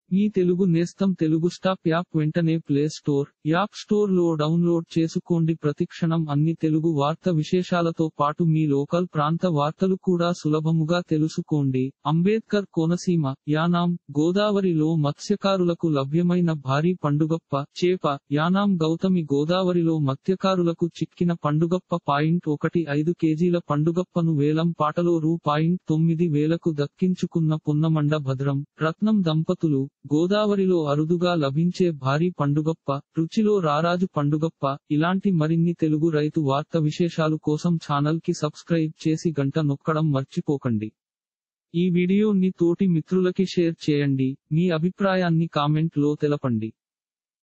మీ తెలుగు నేస్తం Telugu stop app వెంటనే Play Store App Store లో డౌన్లోడ్ చేసుకోండి ప్రతిక్షణం అన్ని తెలుగు వార్త విశేషాలతో పాటు మీ లోకల్ ప్రాంత వార్తలు కూడా సులభముగా తెలుసుకోండి అంబేద్కర్ కోనసీమ యానాం గోదావరిలో మత్స్యకారులకు లభ్యమైన భారీ పండుగప్ప చేప యానాం గౌతమి గోదావరిలో మత్స్యకారులకు చిక్కిన పండుగప్ప పాయింట్ ఒకటి ఐదు కేజీల పండుగప్పను వేలం పాటలో రూ పాయింట్ తొమ్మిది వేలకు దక్కించుకున్న పున్నమండ భద్రం రత్నం దంపతులు గోదావరిలో అరుదుగా లభించే భారీ పండుగప్ప రుచిలో రారాజు పండుగప్ప ఇలాంటి మరిన్ని తెలుగు రైతు వార్త విశేషాలు కోసం ఛానల్ కి సబ్స్క్రైబ్ చేసి గంట నొక్కడం మర్చిపోకండి ఈ వీడియోని తోటి మిత్రులకి షేర్ చేయండి మీ అభిప్రాయాన్ని కామెంట్ లో తెలపండి